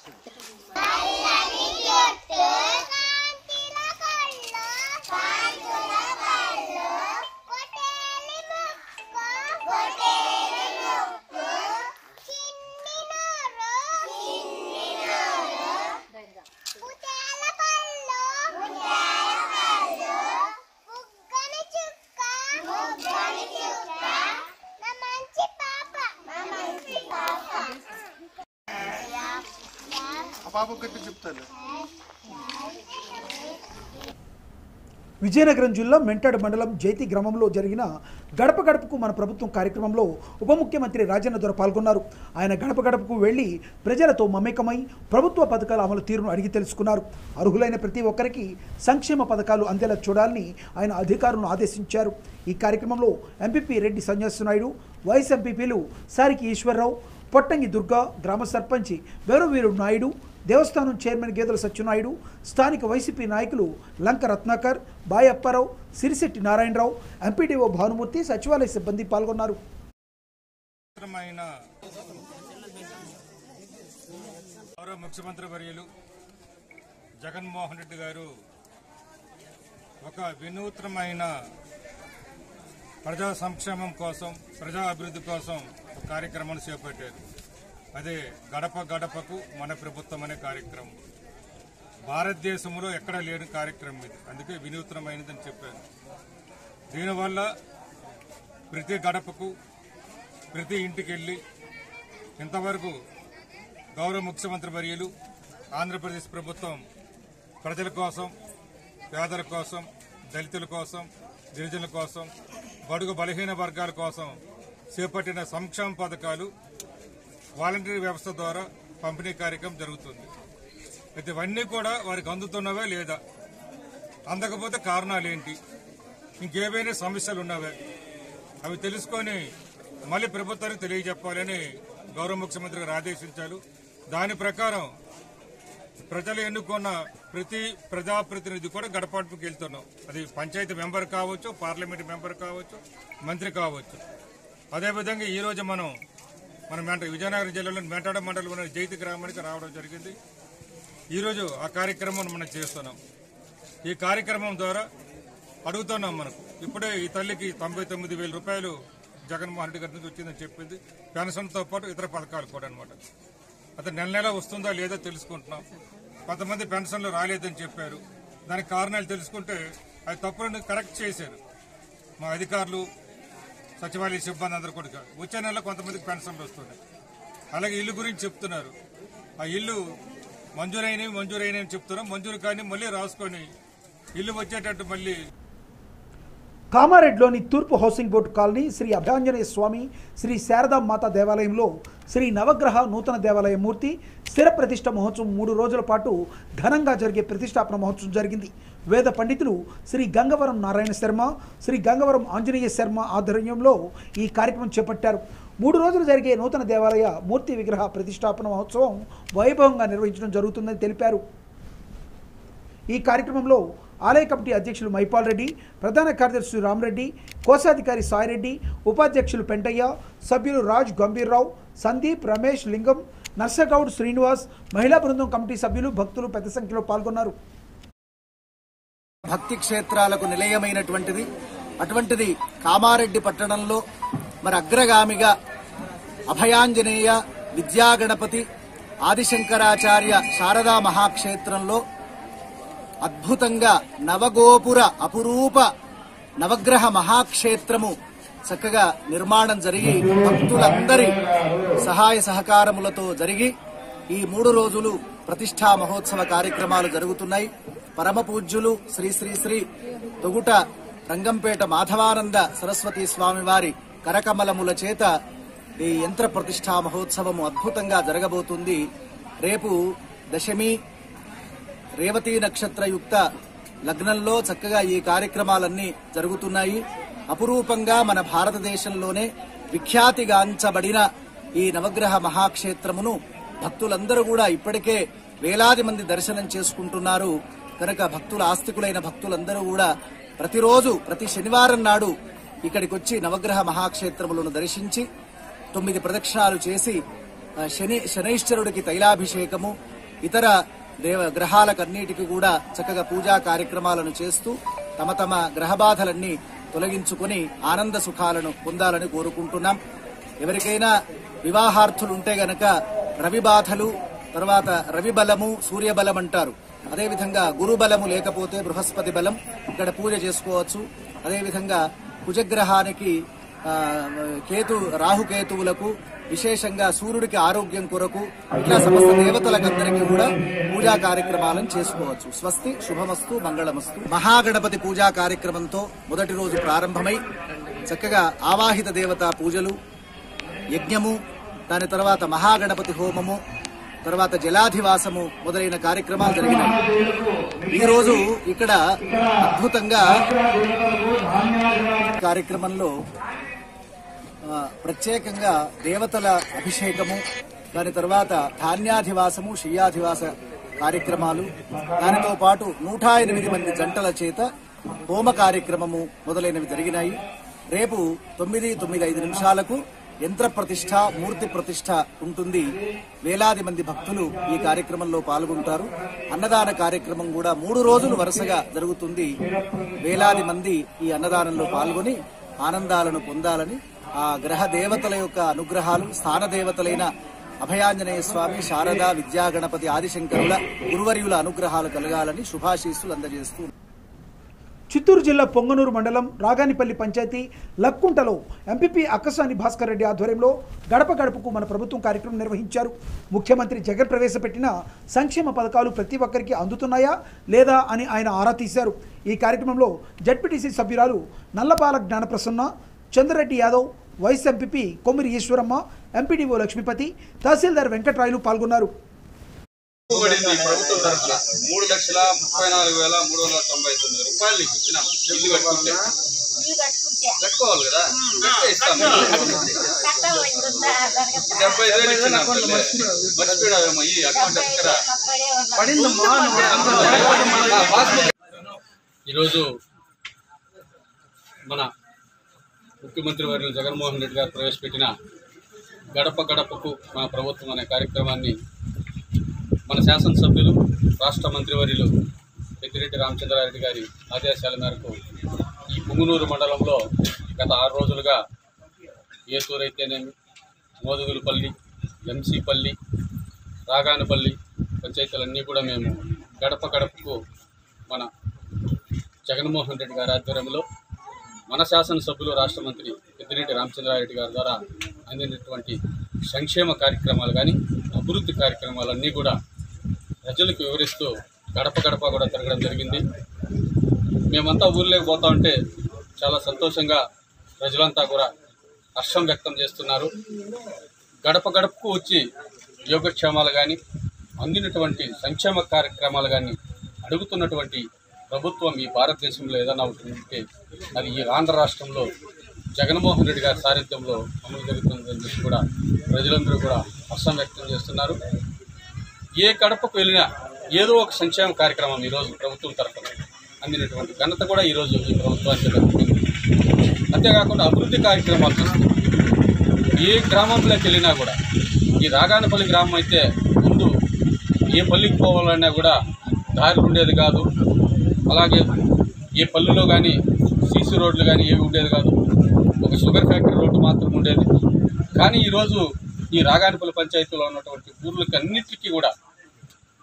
S6: ఆ పాప గట్టి చెప్తాను
S1: విజయనగరం జిల్లా మెంటాడ్ మండలం జైతి గ్రామంలో జరిగిన గడప గడపకు మన ప్రభుత్వం కార్యక్రమంలో ఉప ముఖ్యమంత్రి రాజన్న దొర పాల్గొన్నారు ఆయన గడప గడపకు వెళ్లి ప్రజలతో మమేకమై ప్రభుత్వ పథకాల అమలు తీరును అడిగి తెలుసుకున్నారు అర్హులైన ప్రతి ఒక్కరికి సంక్షేమ పథకాలు అందేలా చూడాలని ఆయన అధికారులను ఆదేశించారు ఈ కార్యక్రమంలో ఎంపీపీ రెడ్డి సన్యాసి నాయుడు వైస్ ఎంపీపీలు సారికి ఈశ్వరరావు పొట్టంగి దుర్గా గ్రామ సర్పంచి వీరు నాయుడు దేవస్థానం చైర్మన్ గేదెల సత్యనాయుడు స్థానిక వైసీపీ నాయకులు లంక రత్నాకర్ బాయ్ అప్పారావు సిరిశెట్టి నారాయణరావు ఎంపీడీఓ భానుమూర్తి సచివాలయ సిబ్బంది పాల్గొన్నారు
S18: వినూత్నమైన గౌరవ ముఖ్యమంత్రి వర్యులు జగన్మోహన్ రెడ్డి గారు ఒక వినూత్నమైన ప్రజా సంక్షేమం కోసం ప్రజా అభివృద్ధి కోసం ఒక కార్యక్రమాన్ని చేపట్టారు అదే గడప గడపకు మన ప్రభుత్వం అనే కార్యక్రమం భారతదేశంలో ఎక్కడ లేని కార్యక్రమం ఇది అందుకే వినూత్నమైనదని చెప్పారు దీనివల్ల ప్రతి గడపకు ప్రతి ఇంటికి వెళ్ళి ఇంతవరకు గౌరవ ముఖ్యమంత్రి వర్యులు ఆంధ్రప్రదేశ్ ప్రభుత్వం ప్రజల కోసం పేదల కోసం దళితుల కోసం గిరిజనుల కోసం బడుగు బలహీన వర్గాల కోసం చేపట్టిన సంక్షేమ పథకాలు వాలంటీర్ వ్యవస్థ ద్వారా పంపిణీ కార్యక్రమం జరుగుతుంది అయితే ఇవన్నీ కూడా వారికి అందుతున్నవే లేదా అందకపోతే కారణాలు ఏంటి ఇంకేమైనా సమస్యలు ఉన్నవే అవి తెలుసుకొని మళ్ళీ ప్రభుత్వానికి తెలియజెప్పాలని గౌరవ ముఖ్యమంత్రి గారు ఆదేశించారు దాని ప్రకారం ప్రజలు ఎన్నుకున్న ప్రతి ప్రజాప్రతినిధి కూడా గడపడపుకి వెళ్తున్నాం అది పంచాయతీ మెంబర్ కావచ్చు పార్లమెంట్ మెంబర్ కావచ్చు మంత్రి కావచ్చు అదేవిధంగా ఈ రోజు మనం మన మెంట విజయనగరం జిల్లాలోని మెంటాడ మండలంలోని జైతి గ్రామానికి రావడం జరిగింది ఈరోజు ఆ కార్యక్రమం మనం చేస్తున్నాం ఈ కార్యక్రమం ద్వారా అడుగుతున్నాం మనకు ఇప్పుడే ఈ తల్లికి తొంభై తొమ్మిది వేల రూపాయలు జగన్మోహన్ రెడ్డి గారి నుంచి వచ్చిందని చెప్పింది పెన్షన్తో పాటు ఇతర పథకాలు కూడా అనమాట అతను నెల నెల వస్తుందా లేదో తెలుసుకుంటున్నాం కొంతమంది పెన్షన్లు రాలేదని చెప్పారు దానికి కారణాలు తెలుసుకుంటే అది తప్పులను కరెక్ట్ చేశారు మా అధికారులు సచివాలయ సిబ్బంది అందరూ కూడా వచ్చే నెల కొంతమందికి పెన్షన్లు వస్తున్నాయి అలాగే ఇల్లు గురించి చెప్తున్నారు ఆ ఇల్లు మంజూరైనవి మంజూరైనవి చెప్తున్నాం మంజూరు కానీ మళ్ళీ రాసుకొని ఇల్లు వచ్చేటట్టు మళ్ళీ
S1: కామారెడ్డిలోని తూర్పు housing board colony Sri Abhayanjaneya Swamy Sri Sharada Mata దేవాలయంలో శ్రీ నవగ్రహ నూతన దేవాలయ మూర్తి స్థిర ప్రతిష్ట మహోత్సవం మూడు రోజుల పాటు ఘనంగా జరిగే ప్రతిష్టాపన మహోత్సవం జరిగింది వేద పండితులు శ్రీ గంగవరం నారాయణ శర్మ శ్రీ గంగవరం ఆంజనేయ శర్మ ఆధ్వర్యంలో ఈ కార్యక్రమం చేపట్టారు మూడు రోజులు జరిగే నూతన దేవాలయ మూర్తి విగ్రహ ప్రతిష్టాపన మహోత్సవం వైభవంగా నిర్వహించడం జరుగుతుందని తెలిపారు ఈ కార్యక్రమంలో ఆలయ కమిటీ అధ్యక్షులు మైపాల్ రెడ్డి ప్రధాన కార్యదర్శి రామరెడ్డి కోశాధికారి సాయిరెడ్డి ఉపాధ్యక్షులు పెంటయ్య సభ్యులు రాజ్ గంభీర్రావు సందీప్ రమేష్ లింగం నర్సగౌడ్ శ్రీనివాస్ మహిళా బృందం కమిటీ సభ్యులు భక్తులు పెద్ద సంఖ్యలో పాల్గొన్నారు
S19: భక్తి క్షేత్రాలకు నిలయమైనటువంటిది అటువంటిది కామారెడ్డి పట్టణంలో మరి అగ్రగామిగా అభయాంజనేయ విద్యాగణపతి ఆదిశంకరాచార్య శారదా మహాక్షేత్రంలో అద్భుతంగా నవగోపుర అపురూప నవగ్రహ మహాక్షేత్రము చక్కగా నిర్మాణం జరిగి భక్తులందరి సహాయ సహకారములతో జరిగి ఈ మూడు రోజులు ప్రతిష్టా మహోత్సవ కార్యక్రమాలు జరుగుతున్నాయి పరమ పూజ్యులు శ్రీ శ్రీ శ్రీ తొగుట రంగంపేట మాధవానంద సరస్వతి స్వామి వారి కరకమలముల చేత ఈ యంత్ర ప్రతిష్టా మహోత్సవము అద్భుతంగా జరగబోతుంది రేపు దశమి రేవతి నక్షత్రయుక్త లగ్నంలో చక్కగా ఈ కార్యక్రమాలన్నీ జరుగుతున్నాయి అపురూపంగా మన భారతదేశంలోనే విఖ్యాతిగాంచబడిన ఈ నవగ్రహ మహాక్షేత్రమును భక్తులందరూ కూడా ఇప్పటికే వేలాది మంది దర్శనం చేసుకుంటున్నారు కనుక భక్తుల ఆస్తికులైన భక్తులందరూ కూడా ప్రతిరోజు ప్రతి శనివారం నాడు ఇక్కడికి వచ్చి నవగ్రహ మహాక్షేత్రములను దర్శించి తొమ్మిది ప్రదక్షిణాలు చేసి ఆ, శని శనైశ్వరుడికి తైలాభిషేకము ఇతర దేవ గ్రహాలకన్నిటికీ కూడా చక్కగా పూజా కార్యక్రమాలను చేస్తూ తమ తమ గ్రహ బాధలన్నీ తొలగించుకుని ఆనంద సుఖాలను పొందాలని కోరుకుంటున్నాం ఎవరికైనా వివాహార్థులుంటే గనక రవి బాధలు తర్వాత రవి బలము సూర్య బలం అంటారు అదేవిధంగా గురు బలము లేకపోతే బృహస్పతి బలం ఇక్కడ పూజ చేసుకోవచ్చు అదేవిధంగా కుజగ్రహానికి ఆ, కేతు రాహుకేతువులకు విశేషంగా సూర్యుడికి ఆరోగ్యం కొరకు ఇట్లా సమస్త దేవతలకందరికీ కూడా పూజా కార్యక్రమాలను చేసుకోవచ్చు స్వస్తి శుభమస్తు మంగళమస్తు మహాగణపతి పూజా కార్యక్రమంతో మొదటి రోజు ప్రారంభమై చక్కగా ఆవాహిత దేవతా పూజలు యజ్ఞము దాని తర్వాత మహాగణపతి హోమము తర్వాత జలాధివాసము మొదలైన కార్యక్రమాలు జరిగినాయి ఈ రోజు ఇక్కడ అద్భుతంగా కార్యక్రమంలో ఆ, ప్రత్యేకంగా దేవతల అభిషేకము దాని తర్వాత ధాన్యాధివాసము శయ్యాధివాస కార్యక్రమాలు దానితో పాటు నూట ఎనిమిది మంది జంటల చేత హోమ కార్యక్రమము మొదలైనవి జరిగినాయి రేపు తొమ్మిది తొమ్మిది ఐదు నిమిషాలకు యంత్ర ప్రతిష్ట మూర్తి ప్రతిష్ట ఉంటుంది వేలాది మంది భక్తులు ఈ కార్యక్రమంలో పాల్గొంటారు అన్నదాన కార్యక్రమం కూడా మూడు రోజులు వరుసగా జరుగుతుంది వేలాది మంది ఈ అన్నదానంలో పాల్గొని ఆనందాలను పొందాలని ఆ గ్రహ దేవతల యొక్క అనుగ్రహాలు స్థాన దేవతలైన అభయాంజనేయ స్వామి శారద విద్యాగణపతి ఆదిశంకరుల గురువర్యుల అనుగ్రహాలు కలగాలని శుభాశీస్సులు అందజేస్తూ
S1: చిత్తూరు జిల్లా పొంగనూరు మండలం రాగానిపల్లి పంచాయతీ లక్కుంటలో ఎంపీపీ అక్కసాని భాస్కర్ రెడ్డి ఆధ్వర్యంలో గడప గడపకు మన ప్రభుత్వం కార్యక్రమం నిర్వహించారు ముఖ్యమంత్రి జగన్ ప్రవేశపెట్టిన సంక్షేమ పథకాలు ప్రతి ఒక్కరికి అందుతున్నాయా లేదా అని ఆయన ఆరా తీశారు ఈ కార్యక్రమంలో జడ్పీటీసీ సభ్యురాలు Nallapala Gnanaprasanna Chandrareddy Yadav vice MPP Kommiri Eswaramma MPDO Lakshmipathi tahsildar Venkatrayalu పాల్గొన్నారు
S20: పడింది ప్రభుత్వం తరఫున మూడు లక్షల ముప్పై నాలుగు వేల మూడు వందల తొంభై తొమ్మిది రూపాయలు నీకు ఇచ్చినాం ఇల్లు కట్టుకుంటే కట్టుకోవాలి కదా కట్టే ఇస్తాం డెబ్బై ఐదు వేలు ఇచ్చినాం తల్లి. మర్చిపోయావేమో ఈ అకౌంట్ ఎక్కడ
S21: ఈరోజు మన ముఖ్యమంత్రి వర్యులు జగన్మోహన్ రెడ్డి గారు ప్రవేశపెట్టిన గడప గడపకు మన ప్రభుత్వం అనే కార్యక్రమాన్ని మన శాసనసభ్యులు రాష్ట్ర మంత్రివర్యులు పెద్దిరెడ్డి రామచంద్రారెడ్డి గారి ఆదేశాల మేరకు ఈ పుంగునూరు మండలంలో గత ఆరు రోజులుగా ఏతూరు అయితేనేమి మోదుగులపల్లి ఎంసీపల్లి రాగానపల్లి పంచాయతీలన్నీ కూడా మేము గడప గడపకు మన జగన్మోహన్ రెడ్డి గారి ఆధ్వర్యంలో మన శాసనసభ్యులు రాష్ట్ర మంత్రి పెద్దిరెడ్డి రామచంద్రారెడ్డి గారి ద్వారా అందినటువంటి సంక్షేమ కార్యక్రమాలు కానీ అభివృద్ధి కార్యక్రమాలన్నీ కూడా ప్రజలకు వివరిస్తూ గడప గడప కూడా తిరగడం జరిగింది మేమంతా ఊర్లోకి పోతా ఉంటే చాలా సంతోషంగా ప్రజలంతా కూడా హర్షం వ్యక్తం చేస్తున్నారు గడప గడపకు వచ్చి యోగక్షేమాలు కానీ అందినటువంటి సంక్షేమ కార్యక్రమాలు కానీ అడుగుతున్నటువంటి ప్రభుత్వం ఈ భారతదేశంలో ఏదైనా ఒకటి ఉంటే అది ఈ ఆంధ్ర రాష్ట్రంలో జగన్మోహన్ రెడ్డి గారి సారథ్యంలో అమలు జరుగుతుందని చెప్పి కూడా ప్రజలందరూ కూడా హర్షం వ్యక్తం చేస్తున్నారు ఏ గడపకు వెళ్ళినా ఏదో ఒక సంక్షేమ కార్యక్రమం ఈరోజు ప్రభుత్వం తరఫున అందినటువంటి ఘనత కూడా ఈరోజు ఈ ప్రభుత్వానికి దక్కుతుంది అంతేకాకుండా అభివృద్ధి కార్యక్రమాలు చూస్తూ ఏ గ్రామంలోకి వెళ్ళినా కూడా ఈ రాగానపల్లి గ్రామం అయితే ముందు ఏ పల్లికి పోవాలన్నా కూడా దారి ఉండేది కాదు అలాగే ఏ పల్లెలో కానీ సీసీ రోడ్లు కానీ ఏవి ఉండేది కాదు ఒక షుగర్ ఫ్యాక్టరీ రోడ్డు మాత్రం ఉండేది కానీ ఈరోజు ఈ రాగానిపల్లి పంచాయతీలో ఉన్నటువంటి ఊర్లకి అన్నిటికీ కూడా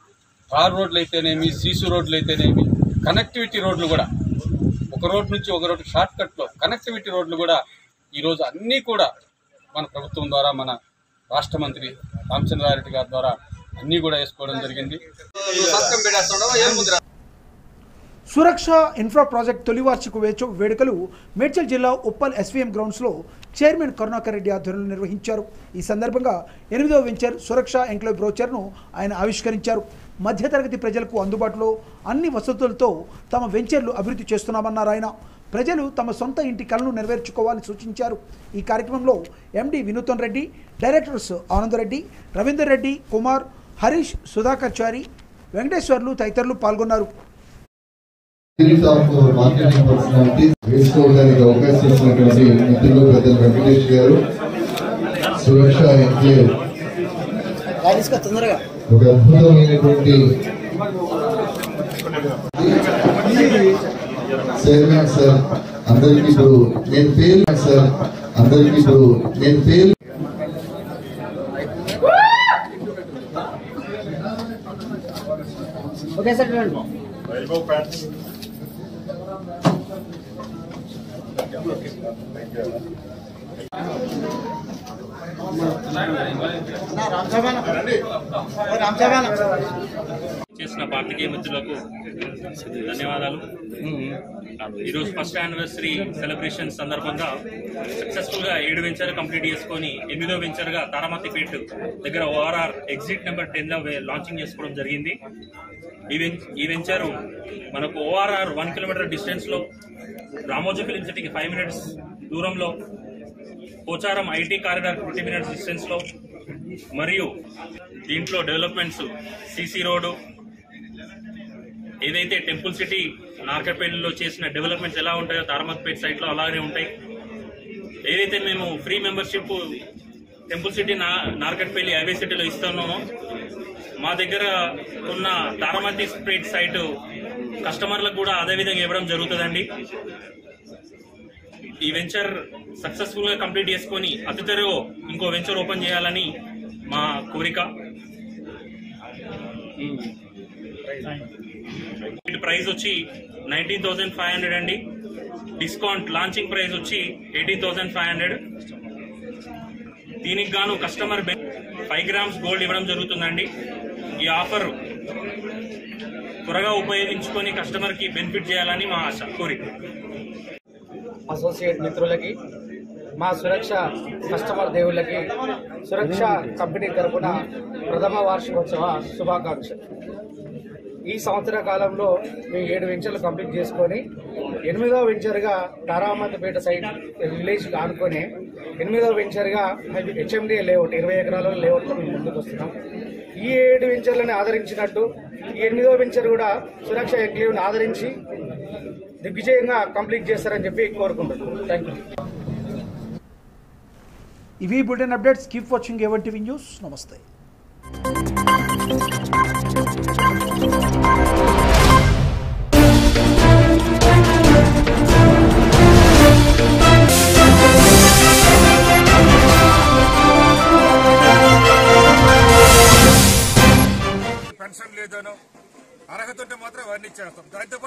S21: తార్ రోడ్లు అయితేనేమి సీసీ రోడ్లు అయితేనేమి కనెక్టివిటీ రోడ్లు కూడా ఒక రోడ్ నుంచి ఒక రోడ్ షార్ట్ కట్లో కనెక్టివిటీ రోడ్లు కూడా ఈరోజు అన్నీ కూడా మన ప్రభుత్వం ద్వారా మన రాష్ట్ర మంత్రి రామచంద్రారెడ్డి గారి ద్వారా అన్నీ కూడా వేసుకోవడం జరిగింది సంతకం పెట్టేస్తుండవా ఏముందిరా
S1: సురక్ష ఇన్ఫ్రా ప్రాజెక్ట్ తొలి వార్షిక వేచ- వేడుకలు మేడ్చల్ జిల్లా ఉప్పల్ ఎస్వీఎం గ్రౌండ్స్లో చైర్మన్ కరుణాకర్ రెడ్డి ఆధ్వర్యంలో నిర్వహించారు ఈ సందర్భంగా ఎనిమిదవ వెంచర్ సురక్ష ఎంక్లేవ్ బ్రోచర్ను ఆయన ఆవిష్కరించారు మధ్యతరగతి ప్రజలకు అందుబాటులో అన్ని వసతులతో తమ వెంచర్లు అభివృద్ధి చేస్తున్నామన్నారు ఆయన ప్రజలు తమ సొంత ఇంటి కలను నెరవేర్చుకోవాలని సూచించారు ఈ కార్యక్రమంలో ఎండి వినూతన్ రెడ్డి డైరెక్టర్స్ ఆనందరెడ్డి రవీందర్ రెడ్డి కుమార్ హరీష్ సుధాకర్ చారి వెంకటేశ్వర్లు తదితరులు పాల్గొన్నారు
S2: సిరీస్ ఆఫ్ మార్కెటింగ్ పర్సనాలిటీస్ వేసుకోవడానికి అవకాశం ఇచ్చినటువంటి మిత్రులు పెద్దలు వెంకటేష్ గారు సురక్ష ఎన్క్లేవ్
S4: తొందరగా
S2: ఒక అద్భుతమైనటువంటి చైర్మన్ సార్ అందరికీ ఇప్పుడు నేను పేరు సార్ అందరికీ ఇప్పుడు నేను పేరు
S4: ఓకే సార్ చూడండి
S22: చేసిన పాత్రికేయ మిత్రులకు ధన్యవాదాలు ఈరోజు ఫస్ట్ యానివర్సరీ సెలబ్రేషన్ సందర్భంగా సక్సెస్ఫుల్ గా ఏడు వెంచర్ కంప్లీట్ చేసుకొని ఎనిమిదో వెంచర్ గా తారామతిపేట దగ్గర ఓఆర్ఆర్ ఎగ్జిట్ నెంబర్ టెన్ లో లాంచింగ్ చేసుకోవడం జరిగింది ఈ వెం- ఈ వెంచర్ మనకు ఓఆర్ఆర్ వన్ కిలోమీటర్ డిస్టెన్స్ లో రామోజీ ఫిలిం సిటీకి ఫైవ్ మినిట్స్ దూరంలో Pocharam IT corridor fifty minutes distance లో మరియు దీంట్లో డెవలప్మెంట్స్ సిసి రోడ్డు ఏదైతే టెంపుల్ సిటీ నార్కపేటలో చేసిన డెవలప్మెంట్స్ ఎలా ఉంటాయో తారమత్పేట సైట్ లో అలాగే ఉంటాయి ఏదైతే మేము ఫ్రీ మెంబర్షిప్ టెంపుల్ సిటీ నా నార్కట్పల్లి హైవే సిటీలో ఇస్తున్నామో మా దగ్గర ఉన్న తారమతి స్ట్రీట్ సైట్ కస్టమర్లకు కూడా అదే విధంగా ఇవ్వడం జరుగుతుందండి ఈ వెంచర్ సక్సెస్ఫుల్ గా కంప్లీట్ చేసుకొని అతి త్వరలో ఇంకో వెంచర్ ఓపెన్ చేయాలని మా కోరిక వీటి ప్రైస్ వచ్చి నైన్టీన్ థౌసండ్ ఫైవ్ హండ్రెడ్ అండి డిస్కౌంట్ లాంచింగ్ ప్రైస్ వచ్చి ఎయిటీన్ థౌసండ్ ఫైవ్ హండ్రెడ్ దీనికి గాను కస్టమర్ ఫైవ్ గ్రామ్స్ గోల్డ్ ఇవ్వడం జరుగుతుందండి ఈ ఆఫర్ త్వరగా ఉపయోగించుకొని కస్టమర్ కి బెనిఫిట్ చేయాలని మా ఆశ కోరిక
S23: అసోసియేట్ మిత్రులకి మా సురక్ష కస్టమర్ దేవుళ్ళకి సురక్ష కంపెనీ తరపున ప్రథమ వార్షికోత్సవ శుభాకాంక్షలు ఈ సంవత్సర కాలంలో మేము ఏడు వెంచర్లు కంప్లీట్ చేసుకొని ఎనిమిదవ వెంచర్గా తారామతిపేట సైడ్ విలేజ్ ఆనుకొని ఎనిమిదవ వెంచర్గా హెచ్ఎండి లేఅవుట్ ఇరవై ఎకరాల లేఅవుట్లో మేము ముందుకు వస్తున్నాం ఈ ఏడు వెంచర్లను ఆదరించినట్టు ఈ ఎనిమిదవ వెంచర్ కూడా సురక్ష ఎంక్లేవ్ని ఆదరించి దిగ్విజయంగా కంప్లీట్ చేస్తారని చెప్పి కోరుకుంటున్నాను థ్యాంక్ యూ
S1: ఇవి bulletin updates keep watching A one TV news నమస్తే
S18: పెన్షన్ లేదనో అర్హత ఉంటే మాత్రం అవన్నీ చేస్తాం దాంతో